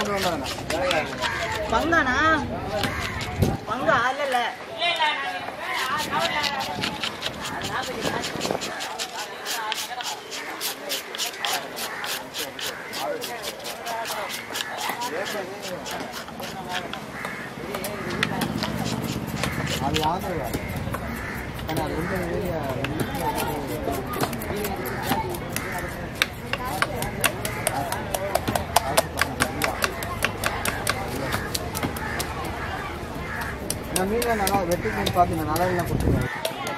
பங்கானா பங்கா இல்ல இல்ல அது யாரு ஆனால் அது ரொம்ப ஏரியா நான் மீன் நல்லா வெட்டி மீன் பார்த்து நான் நல்லா கொடுத்துருவேன்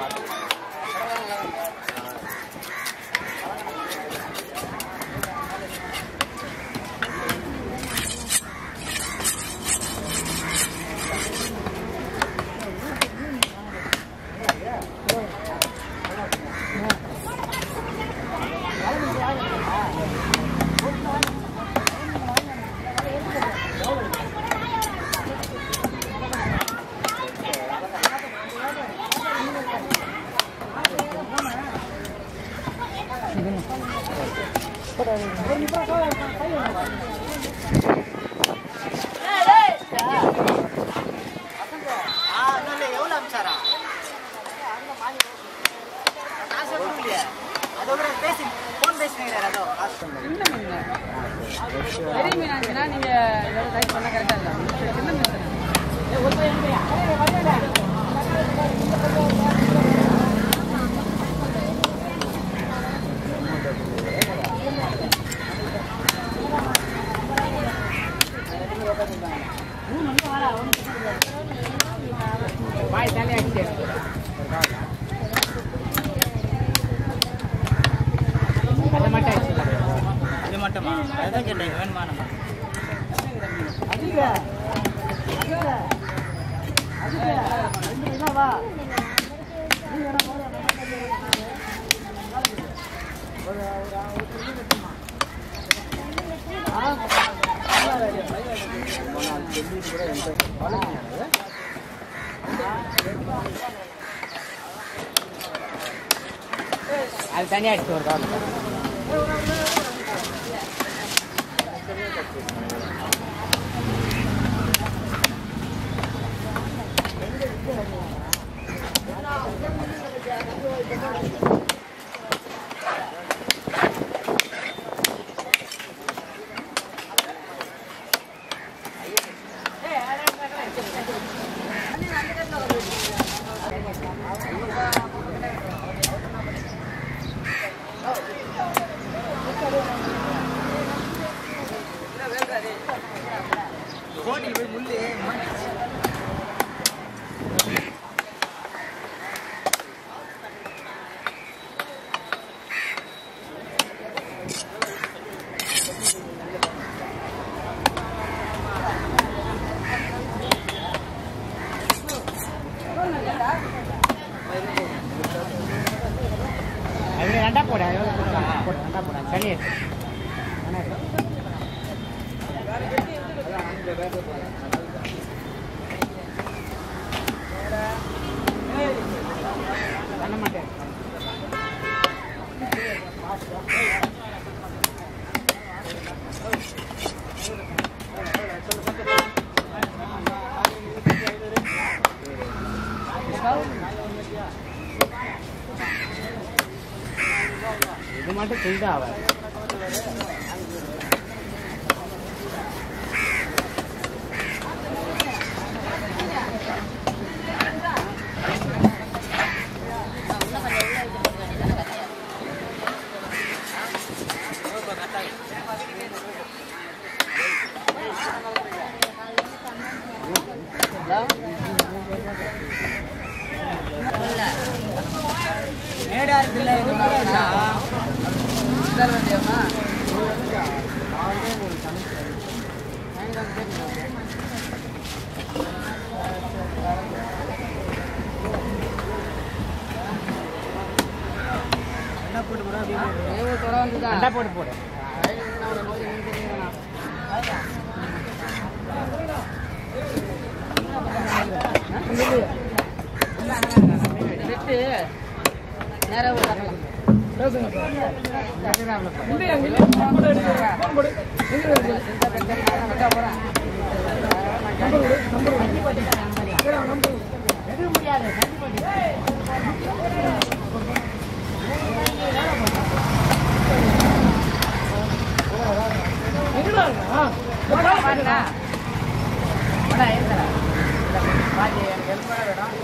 ஆ இன்னும் இல்ல எவ்வளவு அமிச்சாரா காசு கொடுக்கலையே அதோட பேசி போன் பேசுனீங்க அதோ காசு சின்ன மீன் பெரிய மீன் ஆச்சுன்னா நீங்க இதோட ரைஸ் பண்ண கரெக்டா இல்ல சின்ன மீன் தானே. வாய் தலை அடிச்சு அது மட்டும் ஆச்சு இது மட்டுமா அதுதான் கேட்டேன் வேணுமா நம்ம அது தனியா அடிச்சு ஒரு கால் கோட்டில் போய் முள்ளு அது ரெண்டா போட போட ரெண்டா போட தனியா பண்ண மாட்டேன் இது மட்டும் செய்தா அவ மேடா இருக்குல்ல இது மேடா என்ன போட்டு போறா அப்படியே ரெண்டா போட்டு போடு செட்டு நேராக பார்க்கலாம் பாருடா வாடா ஏத்தடா பாதி எனக்கு ஹெல்ப் பண்ண வேணும்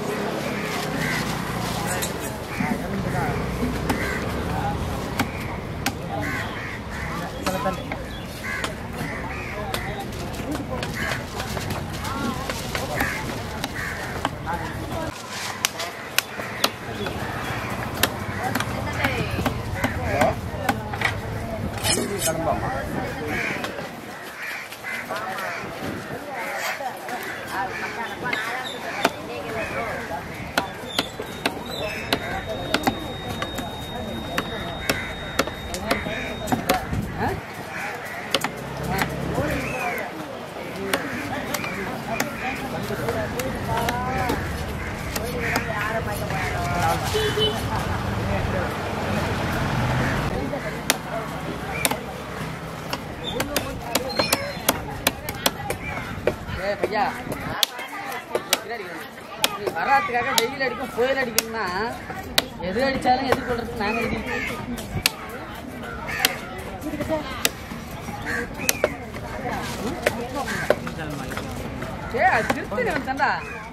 ஏ பையா பின்னாடி வா. நீ வராதுக்காக வெயில் அடிக்கும் புயல் அடிக்கணும்னா எது அடிச்சாலும் எதிர்கொள்றதுக்கு நாங்கள் இருக்கோம் ஏ அது திருப்பதி வந்து